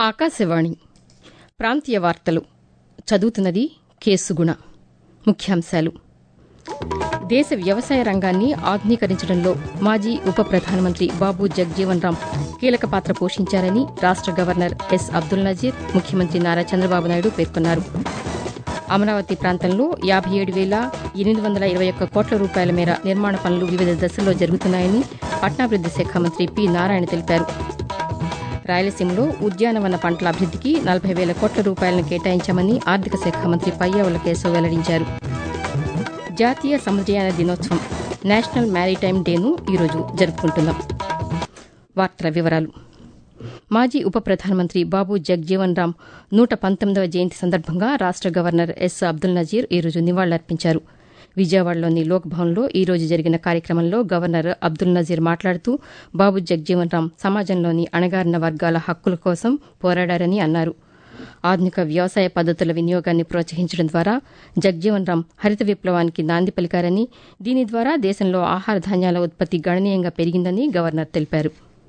ఆకాశవాణి ప్రాంతీయ వార్తలు చదువుతున్నది కేసుగుణ ముఖ్యాంశాలు దేశ వ్యవసాయ రంగాన్ని ఆధునీకరించడంలో మాజీ ఉప ప్రధానమంత్రి బాబు జగ్జీవన్ రామ్ కీలక పాత్ర పోషించారని రాష్ట గవర్నర్ ఎస్ అబ్దుల్ నజీర్ ముఖ్యమంత్రి నారా చంద్రబాబు నాయుడు పేర్కొన్నారు అమరావతి ప్రాంతంలో యాభై ఏడు వేల ఎనిమిది వందల ఇరవై ఒక్క కోట్ల రూపాయల మేర నిర్మాణ పనులు వివిధ దశల్లో జరుగుతున్నాయని పట్నాభివృద్ది శాఖ మంత్రి పి నారాయణ తెలిపారు రాయలసీమలో ఉద్యానవన పంటల అభివృద్దికి నలభై వేల కోట్ల రూపాయలను కేటాయించామని ఆర్థిక శాఖ మంత్రి పయ్యావుల కేశవ్ వెల్లడించారు జాతీయ సముద్రయాన దినోత్సవం నేషనల్ మ్యారిటైమ్ డేను ఈరోజు జరుపుకుంటున్నాం వార్తల వివరాలు మాజీ ఉప ప్రధానమంత్రి బాబు జగ్జీవన్ రామ్ నూట పంతొమ్మిదవ జయంతి సందర్భంగా రాష్ట గవర్నర్ ఎస్ అబ్దుల్ నజీర్ ఈరోజు నివాళులర్పించారు విజయవాడలోని లోక్ భవన్లో ఈ రోజు జరిగిన కార్యక్రమంలో గవర్నర్ అబ్దుల్ నజీర్ మాట్లాడుతూ బాబు జగ్జీవన్ రామ్ సమాజంలోని అణగారిన వర్గాల హక్కుల కోసం పోరాడారని అన్నారు ఆధునిక వ్యవసాయ పద్దతుల వినియోగాన్ని ప్రోత్సహించడం ద్వారా జగ్జీవన్ రామ్ హరిత విప్లవానికి నాంది పలికారని దీని ద్వారా దేశంలో ఆహార ధాన్యాల ఉత్పత్తి గణనీయంగా పెరిగిందని గవర్నర్ తెలిపారు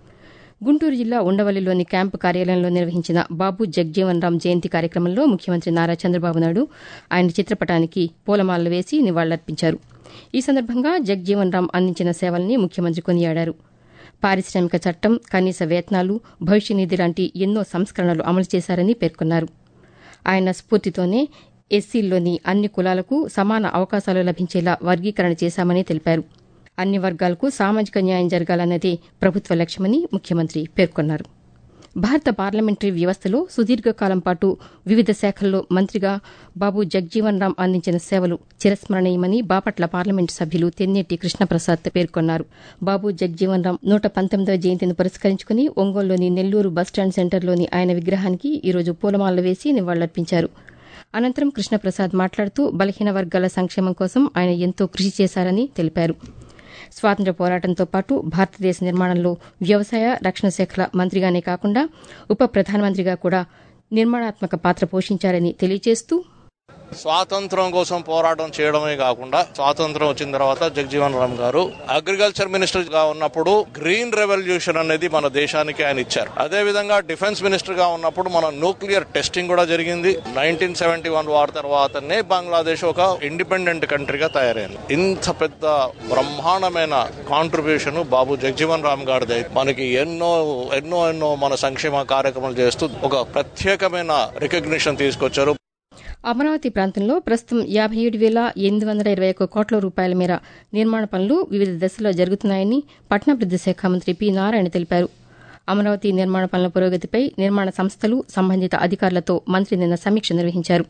గుంటూరు జిల్లా ఉండవల్లిలోని క్యాంపు కార్యాలయంలో నిర్వహించిన బాబు జగ్జీవన్ రామ్ జయంతి కార్యక్రమంలో ముఖ్యమంత్రి నారా చంద్రబాబు నాయుడు ఆయన చిత్రపటానికి పూలమాలలు వేసి నివాళులర్పించారు ఈ సందర్భంగా జగ్జీవన్ రామ్ అందించిన సేవల్ని ముఖ్యమంత్రి కొనియాడారు పారిశ్రామిక చట్టం కనీస వేతనాలు భవిష్య నిధి లాంటి ఎన్నో సంస్కరణలు అమలు చేశారని పేర్కొన్నారు ఆయన స్ఫూర్తితోనే ఎస్సీల్లోని అన్ని కులాలకు సమాన అవకాశాలు లభించేలా వర్గీకరణ చేశామని తెలిపారు అన్ని వర్గాలకు సామాజిక న్యాయం జరగాలన్నదే ప్రభుత్వ లక్ష్యమని ముఖ్యమంత్రి పేర్కొన్నారు భారత పార్లమెంటరీ వ్యవస్థలో సుదీర్ఘకాలం పాటు వివిధ శాఖల్లో మంత్రిగా బాబు జగ్జీవన్ రామ్ అందించిన సేవలు చిరస్మరణీయమని బాపట్ల పార్లమెంటు సభ్యులు తెన్నేటి కృష్ణప్రసాద్ పేర్కొన్నారు బాబు జగ్జీవన్ రామ్ నూట పంతొమ్మిదవ జయంతిని పురస్కరించుకుని ఒంగోలులోని నెల్లూరు బస్టాండ్ సెంటర్లోని ఆయన విగ్రహానికి ఈరోజు పూలమాలలు వేసి నివాళులర్పించారు అనంతరం కృష్ణప్రసాద్ మాట్లాడుతూ బలహీన వర్గాల సంక్షేమం కోసం ఆయన ఎంతో కృషి చేశారని తెలిపారు స్వాతంత్ర్య పోరాటంతో పాటు భారతదేశ నిర్మాణంలో వ్యవసాయ రక్షణ శాఖల మంత్రిగానే కాకుండా ఉప ప్రధానమంత్రిగా కూడా నిర్మాణాత్మక పాత్ర పోషించారని తెలియజేస్తూ స్వాతంత్రం కోసం పోరాటం చేయడమే కాకుండా స్వాతంత్రం వచ్చిన తర్వాత జగజీవన్ రామ్ గారు అగ్రికల్చర్ మినిస్టర్ గా ఉన్నప్పుడు గ్రీన్ రెవల్యూషన్ అనేది మన దేశానికి ఆయన ఇచ్చారు అదే విధంగా డిఫెన్స్ మినిస్టర్ గా ఉన్నప్పుడు మన న్యూక్లియర్ టెస్టింగ్ కూడా జరిగింది నైన్టీన్ సెవెంటీ వన్ వార్ తర్వాతనే బంగ్లాదేశ్ ఒక ఇండిపెండెంట్ కంట్రీగా తయారైంది ఇంత పెద్ద బ్రహ్మాండమైన కాంట్రిబ్యూషన్ బాబు జగజీవన్ రామ్ గారిది మనకి ఎన్నో ఎన్నో ఎన్నో మన సంక్షేమ కార్యక్రమాలు చేస్తూ ఒక ప్రత్యేకమైన రికగ్నిషన్ తీసుకొచ్చారు అమరావతి ప్రాంతంలో ప్రస్తుతం యాభై ఏడు వేల ఎనిమిది వందల ఇరవై ఒక్క కోట్ల రూపాయల మేర నిర్మాణ పనులు వివిధ దశల్లో జరుగుతున్నాయని పట్టణాభివృద్ది శాఖ మంత్రి పి నారాయణ తెలిపారు అమరావతి నిర్మాణ పనుల పురోగతిపై నిర్మాణ సంస్థలు సంబంధిత అధికారులతో మంత్రి నిన్న సమీక్ష నిర్వహించారు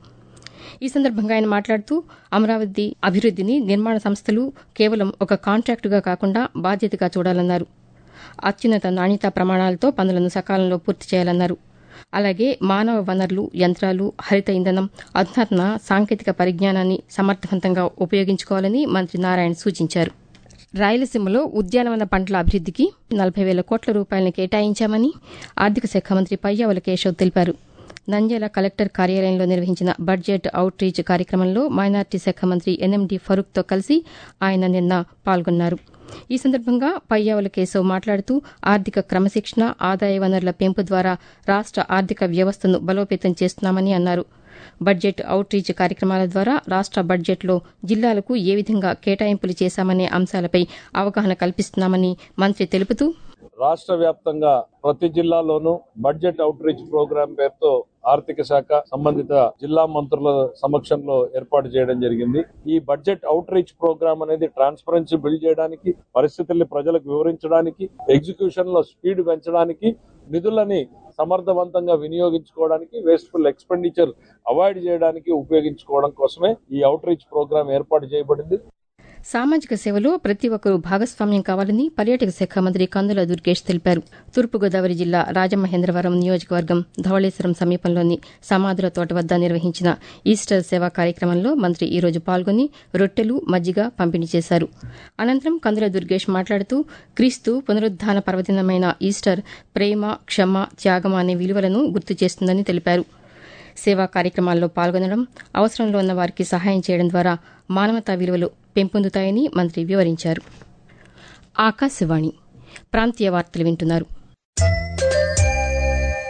ఈ సందర్భంగా ఆయన మాట్లాడుతూ అమరావతి అభివృద్దిని నిర్మాణ సంస్థలు కేవలం ఒక కాంట్రాక్టుగా కాకుండా బాధ్యతగా చూడాలన్నారు అత్యున్నత నాణ్యతా ప్రమాణాలతో పనులను సకాలంలో పూర్తి చేయాలన్నారు అలాగే మానవ వనరులు యంత్రాలు హరిత ఇంధనం అధునాతన సాంకేతిక పరిజ్ఞానాన్ని సమర్థవంతంగా ఉపయోగించుకోవాలని మంత్రి నారాయణ సూచించారు రాయలసీమలో ఉద్యానవన పంటల అభివృద్దికి నలభై వేల కోట్ల రూపాయలను కేటాయించామని ఆర్థిక శాఖ మంత్రి పయ్యావుల కేశవ్ తెలిపారు నంద్యాల కలెక్టర్ కార్యాలయంలో నిర్వహించిన బడ్జెట్ అవుట్ రీచ్ కార్యక్రమంలో మైనార్టీ శాఖ మంత్రి ఎన్ఎండి ఫరూక్తో కలిసి ఆయన నిన్న పాల్గొన్నారు ఈ సందర్భంగా పయ్యావుల కేశవ్ మాట్లాడుతూ ఆర్థిక క్రమశిక్షణ ఆదాయ వనరుల పెంపు ద్వారా రాష్ట ఆర్థిక వ్యవస్థను బలోపేతం చేస్తున్నామని అన్నారు బడ్జెట్ అవుట్ రీచ్ కార్యక్రమాల ద్వారా రాష్ట బడ్జెట్లో జిల్లాలకు ఏ విధంగా కేటాయింపులు చేశామనే అంశాలపై అవగాహన కల్పిస్తున్నామని మంత్రి తెలుపుతూ రాష్ట్ర వ్యాప్తంగా ప్రతి జిల్లాలోనూ బడ్జెట్ అవుట్ రీచ్ ప్రోగ్రాం పేరుతో ఆర్థిక శాఖ సంబంధిత జిల్లా మంత్రుల సమక్షంలో ఏర్పాటు చేయడం జరిగింది ఈ బడ్జెట్ అవుట్ రీచ్ ప్రోగ్రామ్ అనేది ట్రాన్స్పరెన్సీ బిల్డ్ చేయడానికి పరిస్థితుల్ని ప్రజలకు వివరించడానికి ఎగ్జిక్యూషన్ లో స్పీడ్ పెంచడానికి నిధులని సమర్థవంతంగా వినియోగించుకోవడానికి వేస్ట్ఫుల్ ఎక్స్పెండిచర్ అవాయిడ్ చేయడానికి ఉపయోగించుకోవడం కోసమే ఈ అవుట్ రీచ్ ప్రోగ్రాం ఏర్పాటు చేయబడింది సామాజిక సేవలో ప్రతి ఒక్కరూ భాగస్వామ్యం కావాలని పర్యాటక శాఖ మంత్రి కందుల దుర్గేష్ తెలిపారు తూర్పుగోదావరి జిల్లా రాజమహేంద్రవరం నియోజకవర్గం ధవళేశ్వరం సమీపంలోని సమాధుల తోట వద్ద నిర్వహించిన ఈస్టర్ సేవా కార్యక్రమంలో మంత్రి ఈ రోజు పాల్గొని రొట్టెలు మజ్జిగ పంపిణీ చేశారు అనంతరం కందుల దుర్గేష్ మాట్లాడుతూ క్రీస్తు పునరుద్ధాన పర్వదినమైన ఈస్టర్ ప్రేమ క్షమ త్యాగం అనే విలువలను గుర్తు చేస్తుందని తెలిపారు సేవా కార్యక్రమాల్లో పాల్గొనడం అవసరంలో ఉన్న వారికి సహాయం చేయడం ద్వారా మానవతా విలువలు పెంపొందుతాయని మంత్రి వివరించారు ఆకాశవాణి ప్రాంతీయ వార్తలు వింటున్నారు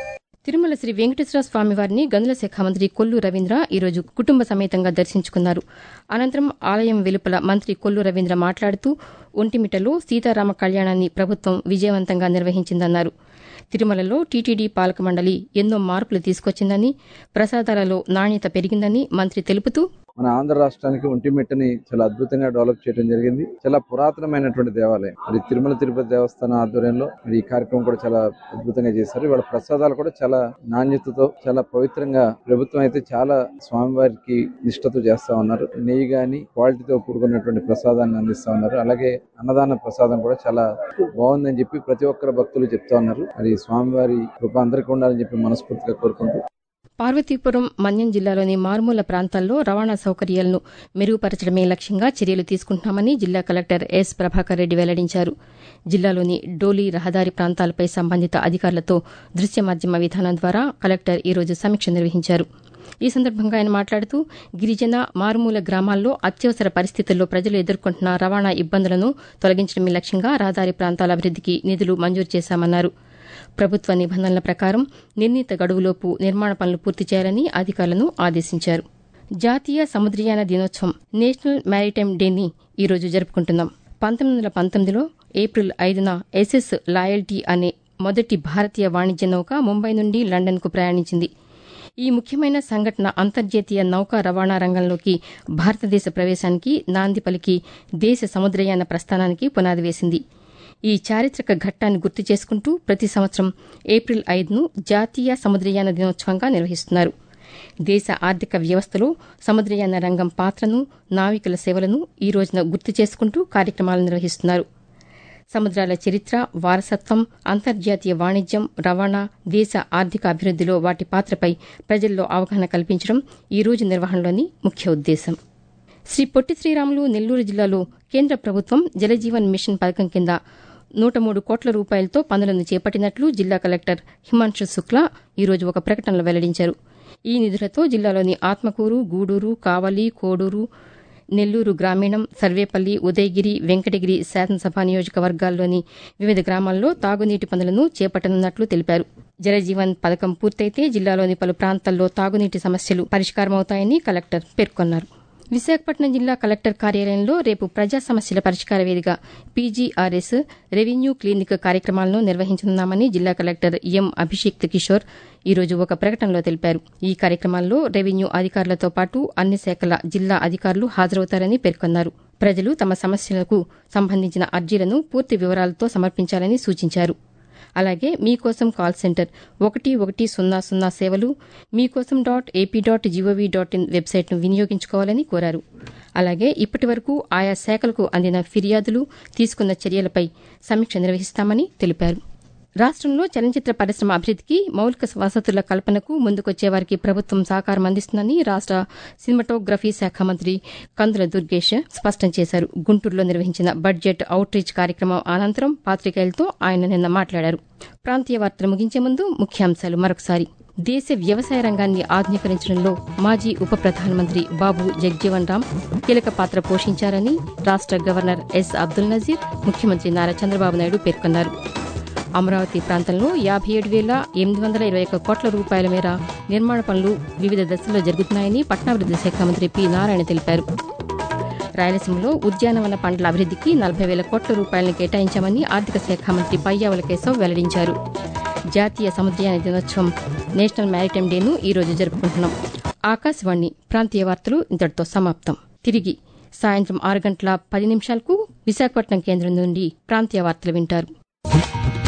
తిరుమల శ్రీ వెంకటేశ్వర స్వామివారిని గనుల శాఖ మంత్రి కొల్లు రవీంద్ర ఈరోజు కుటుంబ సమేతంగా దర్శించుకున్నారు అనంతరం ఆలయం వెలుపల మంత్రి కొల్లు రవీంద్ర మాట్లాడుతూ ఒంటిమిట్టలో సీతారామ కళ్యాణాన్ని ప్రభుత్వం విజయవంతంగా నిర్వహించిందన్నారు తిరుమలలో టీటీడీ పాలక మండలి ఎన్నో మార్పులు తీసుకొచ్చిందని ప్రసాదాలలో నాణ్యత పెరిగిందని మంత్రి తెలుపుతూ మన ఆంధ్ర రాష్ట్రానికి ఒంటిమిట్టని చాలా అద్భుతంగా డెవలప్ చేయడం జరిగింది చాలా పురాతనమైనటువంటి దేవాలయం మరి తిరుమల తిరుపతి దేవస్థానం ఆధ్వర్యంలో మరి ఈ కార్యక్రమం కూడా చాలా అద్భుతంగా చేశారు ఇవాళ ప్రసాదాలు కూడా చాలా నాణ్యతతో చాలా పవిత్రంగా ప్రభుత్వం అయితే చాలా స్వామివారికి నిష్ఠతో చేస్తా ఉన్నారు నెయ్యి గాని క్వాలిటీతో కూడుకున్నటువంటి ప్రసాదాన్ని అందిస్తా ఉన్నారు అలాగే అన్నదాన ప్రసాదం కూడా చాలా బాగుందని చెప్పి ప్రతి ఒక్కరు భక్తులు చెప్తా ఉన్నారు మరి స్వామివారి కృప అందరికీ ఉండాలని చెప్పి మనస్ఫూర్తిగా కోరుకుంటూ పార్వతీపురం మన్యం జిల్లాలోని మారుమూల ప్రాంతాల్లో రవాణా సౌకర్యాలను మెరుగుపరచడమే లక్ష్యంగా చర్యలు తీసుకుంటున్నామని జిల్లా కలెక్టర్ ఎస్ ప్రభాకర్ రెడ్డి వెల్లడించారు జిల్లాలోని డోలీ రహదారి ప్రాంతాలపై సంబంధిత అధికారులతో దృశ్య మాధ్యమ విధానం ద్వారా కలెక్టర్ ఈరోజు సమీక్ష నిర్వహించారు ఈ సందర్భంగా ఆయన మాట్లాడుతూ గిరిజన మారుమూల గ్రామాల్లో అత్యవసర పరిస్థితుల్లో ప్రజలు ఎదుర్కొంటున్న రవాణా ఇబ్బందులను తొలగించడమే లక్ష్యంగా రహదారి ప్రాంతాల అభివృద్దికి నిధులు మంజూరు చేశామన్నారు ప్రభుత్వ నిబంధనల ప్రకారం నిర్ణీత గడువులోపు నిర్మాణ పనులు పూర్తి చేయాలని అధికారులను ఆదేశించారు జాతీయ సముద్రయాన దినోత్సవం నేషనల్ మ్యారిటైమ్ డేని ఈరోజు జరుపుకుంటున్నాం పంతొమ్మిది వందల పంతొమ్మిదిలో ఏప్రిల్ ఐదున ఎస్ఎస్ లాయల్టీ అనే మొదటి భారతీయ వాణిజ్య నౌక ముంబై నుండి లండన్కు ప్రయాణించింది ఈ ముఖ్యమైన సంఘటన అంతర్జాతీయ నౌకా రవాణా రంగంలోకి భారతదేశ ప్రవేశానికి నాంది పలికి దేశ సముద్రయాన ప్రస్థానానికి పునాది వేసింది ఈ చారిత్రక ఘట్టాన్ని గుర్తు చేసుకుంటూ ప్రతి సంవత్సరం ఏప్రిల్ ఐదును జాతీయ సముద్రయాన దినోత్సవంగా నిర్వహిస్తున్నారు దేశ ఆర్థిక వ్యవస్థలో సముద్రయాన రంగం పాత్రను నావికుల సేవలను ఈ రోజున గుర్తు చేసుకుంటూ కార్యక్రమాలు నిర్వహిస్తున్నారు సముద్రాల చరిత్ర వారసత్వం అంతర్జాతీయ వాణిజ్యం రవాణా దేశ ఆర్థిక అభివృద్దిలో వాటి పాత్రపై ప్రజల్లో అవగాహన కల్పించడం ఈ రోజు నిర్వహణలోని ముఖ్య ఉద్దేశం శ్రీ పొట్టి శ్రీరాములు నెల్లూరు జిల్లాలో కేంద్ర ప్రభుత్వం జలజీవన్ మిషన్ పథకం కింద నూట మూడు కోట్ల రూపాయలతో పనులను చేపట్టినట్లు జిల్లా కలెక్టర్ హిమాంశు శుక్లా ఈరోజు ఒక ప్రకటనలో వెల్లడించారు ఈ నిధులతో జిల్లాలోని ఆత్మకూరు గూడూరు కావలి కోడూరు నెల్లూరు గ్రామీణం సర్వేపల్లి ఉదయగిరి వెంకటగిరి శాసనసభ నియోజకవర్గాల్లోని వివిధ గ్రామాల్లో తాగునీటి పనులను చేపట్టనున్నట్లు తెలిపారు జలజీవన్ పథకం పూర్తయితే జిల్లాలోని పలు ప్రాంతాల్లో తాగునీటి సమస్యలు పరిష్కారమవుతాయని కలెక్టర్ పేర్కొన్నారు విశాఖపట్నం జిల్లా కలెక్టర్ కార్యాలయంలో రేపు ప్రజా సమస్యల పరిష్కార వేదిక పీజీఆర్ఎస్ రెవెన్యూ క్లినిక్ కార్యక్రమాలను నిర్వహించనున్నామని జిల్లా కలెక్టర్ ఎం అభిషేక్ కిషోర్ ఈరోజు ఒక ప్రకటనలో తెలిపారు ఈ కార్యక్రమాల్లో రెవెన్యూ అధికారులతో పాటు అన్ని శాఖల జిల్లా అధికారులు హాజరవుతారని పేర్కొన్నారు ప్రజలు తమ సమస్యలకు సంబంధించిన అర్జీలను పూర్తి వివరాలతో సమర్పించాలని సూచించారు అలాగే మీకోసం కాల్ సెంటర్ ఒకటి ఒకటి సున్నా సున్నా సేవలు మీకోసం dot AP dot gov dot in వెబ్సైట్ను వినియోగించుకోవాలని కోరారు అలాగే ఇప్పటి వరకు ఆయా శాఖలకు అందిన ఫిర్యాదులు తీసుకున్న చర్యలపై సమీక్ష నిర్వహిస్తామని తెలిపారు రాష్టంలో చలనచిత్ర పరిశ్రమ అభివృద్దికి మౌలిక వసతుల కల్పనకు ముందుకొచ్చే వారికి ప్రభుత్వం సహకారం అందిస్తుందని రాష్ట సినిమాటోగ్రఫీ శాఖ మంత్రి కందుల దుర్గేష్ స్పష్టం చేశారు గుంటూరులో నిర్వహించిన బడ్జెట్ అవుట్ రీచ్ కార్యక్రమం అనంతరం పాతికేయులతో ఆయన నిన్న మాట్లాడారు ప్రాంతీయ వార్తలు ముగించే ముందు ముఖ్యాంశాలు మరొకసారి దేశ వ్యవసాయ రంగాన్ని ఆధునీకరించడంలో మాజీ ఉప ప్రధానమంత్రి బాబు జగ్జీవన్ రామ్ కీలక పాత్ర పోషించారని రాష్ట గవర్నర్ ఎస్ అబ్దుల్ నజీర్ ముఖ్యమంత్రి నారా చంద్రబాబు నాయుడు పేర్కొన్నారు అమరావతి ప్రాంతంలో యాభై ఏడు వేల ఎనిమిది వందల ఇరవై ఒక్క కోట్ల రూపాయల మేర నిర్మాణ పనులు వివిధ దశల్లో జరుగుతున్నాయని పట్టణాభివృద్ది శాఖ మంత్రి పి నారాయణ తెలిపారు రాయలసీమలో ఉద్యానవన పంటల అభివృద్దికి నలభై వేల కోట్ల రూపాయలను కేటాయించామని ఆర్థిక శాఖ మంత్రి పయ్యావుల కేశవ్ వెల్లడించారు జాతీయ సముద్రయాన దినోత్సవం నేషనల్ మ్యారిటైమ్ డేను ఈ రోజు జరుపుకుంటున్నాం ఆకాశవాణి ప్రాంతీయ వార్తలు ఇంతటితో సమాప్తం తిరిగి సాయంత్రం ఆరు గంటల పది నిమిషాలకు విశాఖపట్నం కేంద్రం నుండి ప్రాంతీయ వార్తలు వింటారు